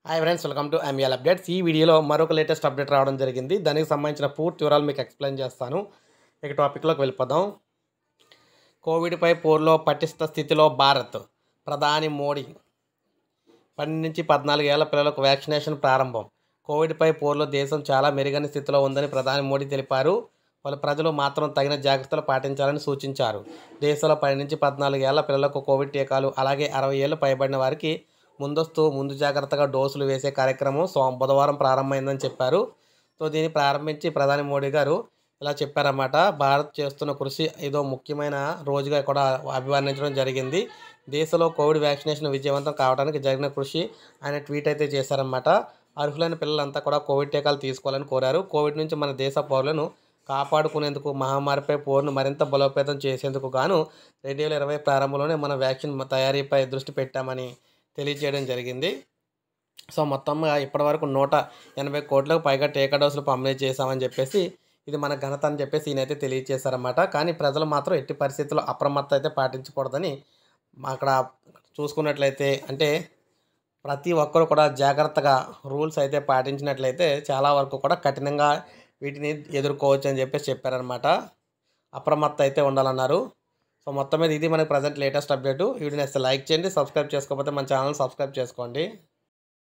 hi friends welcome to ML updates ఈ వీడియోలో మరొక లేటెస్ట్ అప్డేట్ రావడం జరిగింది దానికి సంబంధించిన పూర్తి వివరాలు మీకు ఎక్స్ప్లెయిన్ చేస్తాను ఇక టాపిక్లోకి వెళ్ళిపోదాం కోవిడ్పై పోర్లో పటిష్ట స్థితిలో భారత్ ప్రధాని మోడీ పన్నెండు నుంచి పద్నాలుగు ఏళ్ల పిల్లలకు వ్యాక్సినేషన్ ప్రారంభం కోవిడ్పై పోర్లో దేశం చాలా మెరుగైన స్థితిలో ఉందని ప్రధాని మోడీ తెలిపారు వాళ్ళ ప్రజలు మాత్రం తగిన జాగ్రత్తలు పాటించాలని సూచించారు దేశంలో పది నుంచి పద్నాలుగు ఏళ్ల పిల్లలకు కోవిడ్ టీకాలు అలాగే అరవై ఏళ్ళు పైబడిన వారికి ముందస్తు ముందు జాగ్రత్తగా డోసులు వేసే కార్యక్రమం సో బుధవారం ప్రారంభమైందని చెప్పారు సో దీన్ని ప్రారంభించి ప్రధాని మోడీ గారు ఇలా చెప్పారన్నమాట భారత్ చేస్తున్న కృషి ఏదో ముఖ్యమైన రోజుగా కూడా అభివర్ణించడం జరిగింది దేశంలో కోవిడ్ వ్యాక్సినేషన్ విజయవంతం కావడానికి జరిగిన కృషి ఆయన ట్వీట్ అయితే చేశారన్నమాట అర్హులైన పిల్లలంతా కూడా కోవిడ్ టీకాలు తీసుకోవాలని కోరారు కోవిడ్ నుంచి మన దేశ పౌరులను కాపాడుకునేందుకు మహమ్మారిపై పోరును మరింత బలోపేతం చేసేందుకు గాను రెండు వేల ఇరవై ప్రారంభంలోనే మన వ్యాక్సిన్ తయారీపై దృష్టి పెట్టామని తెలియజేయడం జరిగింది సో మొత్తంగా ఇప్పటివరకు నూట ఎనభై కోట్లకు పైగా టీకా డోసులు పంపిణీ చేశామని చెప్పేసి ఇది మన ఘనత అని చెప్పేసి ఈయనైతే తెలియజేశారన్నమాట కానీ ప్రజలు మాత్రం ఎట్టి పరిస్థితుల్లో అప్రమత్త అయితే పాటించకూడదని అక్కడ చూసుకున్నట్లయితే అంటే ప్రతి ఒక్కరు కూడా జాగ్రత్తగా రూల్స్ అయితే పాటించినట్లయితే చాలా వరకు కూడా కఠినంగా వీటిని ఎదుర్కోవచ్చు అని చెప్పేసి చెప్పారనమాట అప్రమత్త అయితే ఉండాలన్నారు సో మొత్తం మీద ఇది మనకి ప్రజెంట్ లేటెస్ట్ అప్డేట్ వీడియోని వస్తే లైక్ చేయండి సబ్స్క్రైబ్ చేసుకోకపోతే మన ఛానల్ సబ్స్క్రైబ్ చేసుకోండి